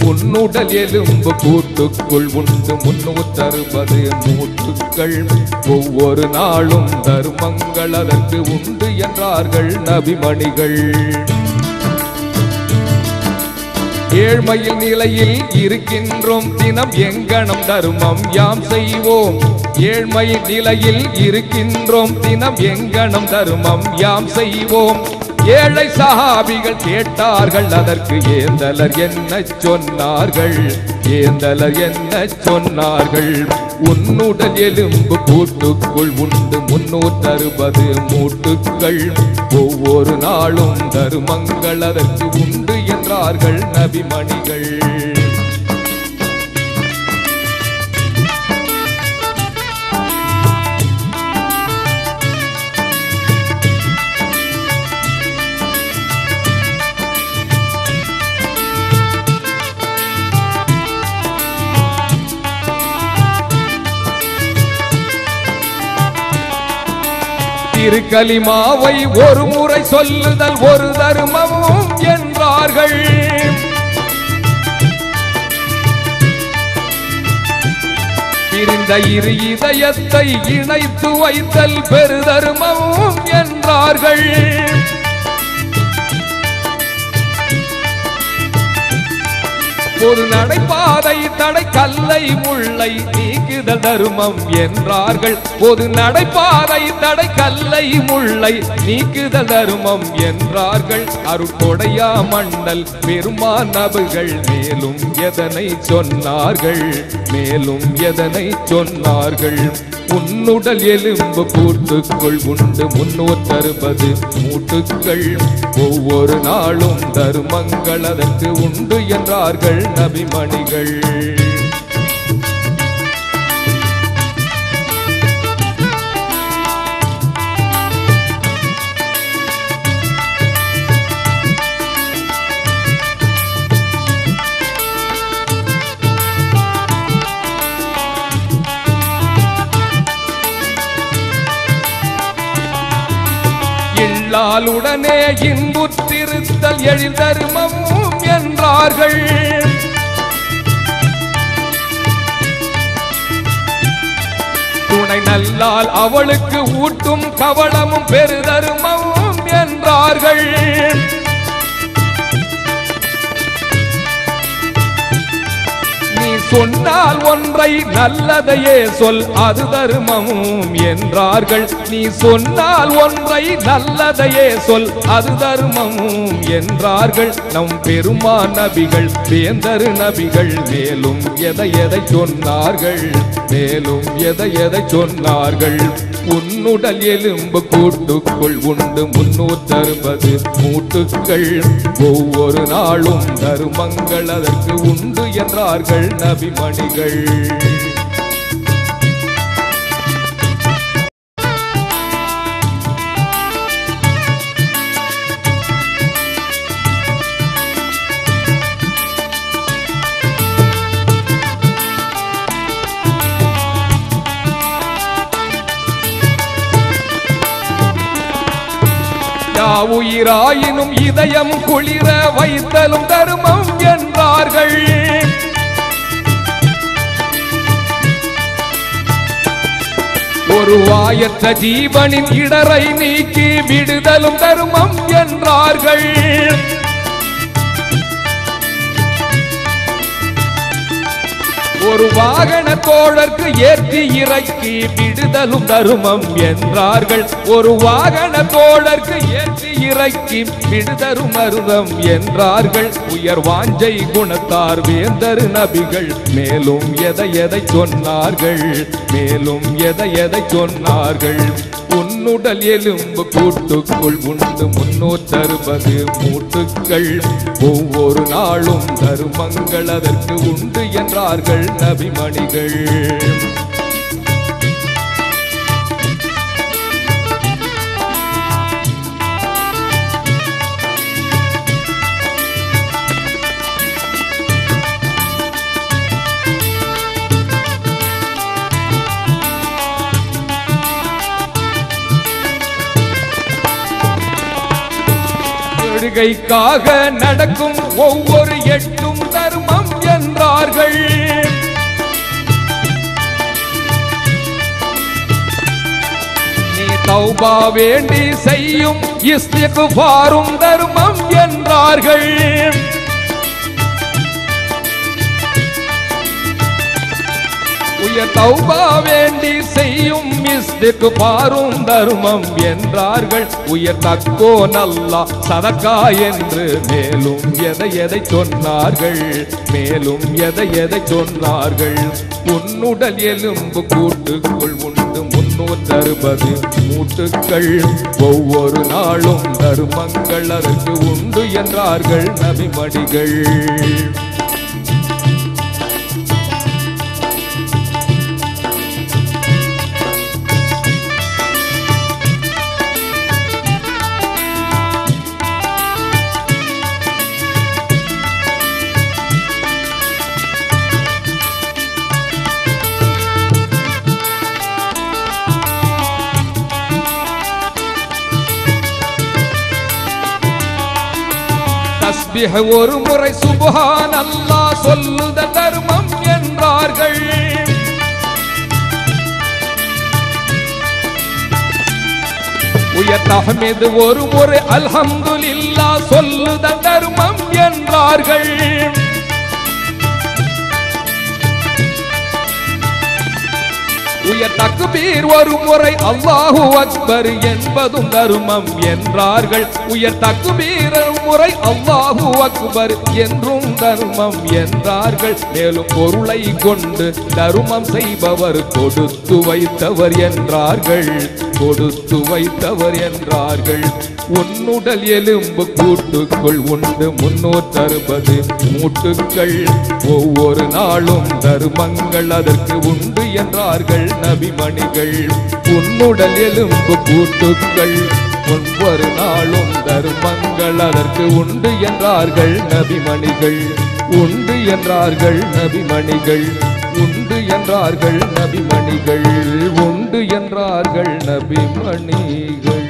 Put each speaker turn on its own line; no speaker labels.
உன்னுடல் எலும்பு கூட்டுக்குள் உண்டு முன்னூற்றறுபது மூட்டுக்கள் ஒவ்வொரு நாளும் தர்மங்கள் அதற்கு உண்டு என்றார்கள் நபிமணிகள் ஏழ்மையில் நிலையில் இருக்கின்றோம் தினம் எங்கனம் தர்மம் யாம் செய்வோம் ஏழ்மையில் நிலையில் இருக்கின்றோம் தினம் எங்கனம் தர்மம் யாம் செய்வோம் ஏழை சஹாபிகள் கேட்டார்கள் அதற்கு ஏந்தலர் என்ன சொன்னார்கள் ஏந்தலர் என்ன சொன்னார்கள் உன்னுடல் எலும்பு கூட்டுக்குள் உண்டு முன்னூற்றறுபது மூட்டுக்கள் ஒவ்வொரு நாளும் தருமங்கள் அதற்கு உண்டு என்றார்கள் நபிமணிகள் திருக்கலிமாவை ஒரு முறை சொல்லுதல் ஒரு தர்மமும் என்றார்கள் பிரிந்த இரு இதயத்தை இணைத்து வைத்தல் பெருதர்மமும் என்றார்கள் ஒரு நடைபாதை தடை கல்லை முல்லை நீக்குதல் தருமம் என்றார்கள் ஒரு நடைபாதை தடை கல்லை முல்லை நீக்குதல் தருமம் என்றார்கள் அருட்கொடையா மண்டல் பெருமான் நபுகள் மேலும் எதனை சொன்னார்கள் மேலும் எதனை சொன்னார்கள் உன்னுடல் எலும்பு கூட்டுக்குள் உண்டு முன்னூற்றறுபது மூட்டுக்கள் ஒவ்வொரு நாளும் தர்மங்கள் அதற்கு உண்டு என்றார்கள் நபிமணிகள் இல்லாலுடனே இன்புற்றிருத்தல் எழில் தருமமும் என்றார்கள் துணை நல்லால் அவளுக்கு ஊட்டும் கவளமும் பெருதருமமும் என்றார்கள் நீ சொன்னால் ஒன்றை நல்லதையே சொல் அது தர்மமும் என்றார்கள் நீ சொன்னால் ஒன்றை நல்லதையே சொல் அது தர்மமும் என்றார்கள் நம் பெருமான் நபிகள் வேந்தரு நபிகள் மேலும் எதை எதை சொன்னார்கள் மேலும் எதை எதை சொன்னார்கள் உன்னுடல் எலும்பு கூட்டுக்குள் உண்டு முன்னூற்றறுபது மூட்டுக்கள் ஒவ்வொரு நாளும் தருமங்கள் அதற்கு உண்டு என்றார்கள் நபிமணிகள் யாவுயிராயினும் இதயம் குளிர வைத்தலும் தருமம் என்றார்கள் ஒரு வாயற்ற ஜீவனின் இடரை நீக்கி விடுதலும் தருமம் என்றார்கள் ஒரு வாகன தோழர்க்கு ஏற்றி இறக்கி விடுதலும் தருமம் என்றார்கள் ஒரு வாகன தோழர்க்கு ஏற்றி இறக்கி விடுதரும் அருதம் என்றார்கள் உயர் வாஞ்சை குணத்தார் வேந்தரு நபிகள் மேலும் எதை எதை சொன்னார்கள் மேலும் எதை எதை சொன்னார்கள் உன்னுடல் எலும்பு கூட்டுக்குள் உண்டு முன்னூற்றறுபது மூட்டுக்கள் ஒவ்வொரு நாளும் தருமங்கள் அதற்கு உண்டு என்றார்கள் நபிமணிகள் தொழுகைக்காக நடக்கும் ஒவ்வொரு எட்டும் தர்மம் தௌபா வேண்டி செய்யும் இஸ்திக்பாரும் தர்மம் என்றார்கள் உயர் தௌபா வேண்டி செய்யும் மிஸ்துக்கு பாரும் தர்மம் என்றார்கள் உயர் தக்கோ நல்லா சதக்கா என்று மேலும் எதை எதை சொன்னார்கள் மேலும் எதை எதை சொன்னார்கள் உன்னுடல் எலும்பு கூட்டுக்குள் உண்டு முன்னூற்று அறுபது மூட்டுக்கள் ஒவ்வொரு நாளும் தர்மங்கள் அதற்கு உண்டு என்றார்கள் நபிமடிகள் தஸ்பிஹ் ஒரு முறை சுபஹான் அல்லாஹ் சொல்லுத தர்மம் என்றார்கள் உயர் தஹ்மீது ஒரு முறை அல்ஹம்துலில்லாஹ் சொல்லுத தர்மம் என்றார்கள் உயர் தக்பீர் ஒரு முறை அல்லாஹு அக்பர் என்பதும் தர்மம் என்றார்கள் உயர் தக்பீர் ஒரு முறை அல்லாஹு அக்பர் என்றும் தர்மம் என்றார்கள் மேலும் பொருளை கொண்டு தர்மம் செய்பவர் கொடுத்து வைத்தவர் என்றார்கள் கொடுத்து வைத்தவர் என்றார்கள் உன்னுடல் எலும்பு கூட்டுக்குள் உண்டு முன்னூற்று அறுபது மூட்டுக்கள் ஒவ்வொரு நாளும் தர்மங்கள் அதற்கு உண்டு என்றார்கள் நபிமணிகள் உன்னுடல் எலும்பு கூட்டுக்கள் ஒவ்வொரு நாளும் தர்மங்கள் அதற்கு உண்டு என்றார்கள் நபிமணிகள் உண்டு என்றார்கள் நபிமணிகள் உண்டு என்றார்கள் நபிமணிகள் உண்டு என்றார்கள் நபிமணிகள்